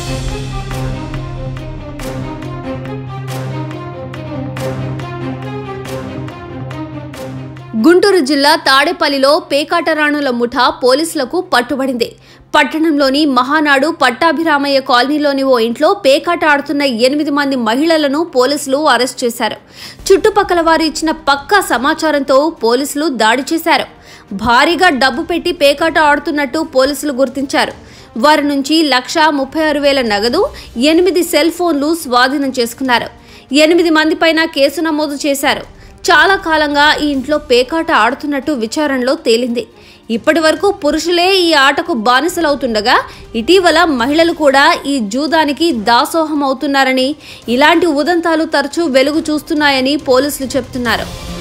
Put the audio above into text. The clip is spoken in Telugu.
గుంటూరు జిల్లా తాడేపల్లిలో పేకాటరాణుల ముఠా పోలీసులకు పట్టుబడింది పట్టణంలోని మహానాడు పట్టాభిరామయ్య కాలనీలోని ఓ ఇంట్లో పేకాట ఆడుతున్న ఎనిమిది మంది మహిళలను పోలీసులు అరెస్ట్ చేశారు చుట్టుపక్కల వారు ఇచ్చిన పక్కా సమాచారంతో పోలీసులు దాడి చేశారు భారీగా డబ్బు పెట్టి పేకాట ఆడుతున్నట్టు పోలీసులు గుర్తించారు వారి నుంచి లక్ష ముప్పై ఆరు వేల నగదు ఎనిమిది సెల్ ఫోన్లు స్వాధీనం చేసుకున్నారు ఎనిమిది మంది పైన కేసు నమోదు చేశారు చాలా కాలంగా ఈ ఇంట్లో పేకాట ఆడుతున్నట్టు విచారణలో తేలింది ఇప్పటి వరకు పురుషులే ఈ ఆటకు బానిసలవుతుండగా ఇటీవల మహిళలు కూడా ఈ జూదానికి దాసోహం అవుతున్నారని ఇలాంటి ఉదంతాలు తరచూ వెలుగు చూస్తున్నాయని పోలీసులు చెప్తున్నారు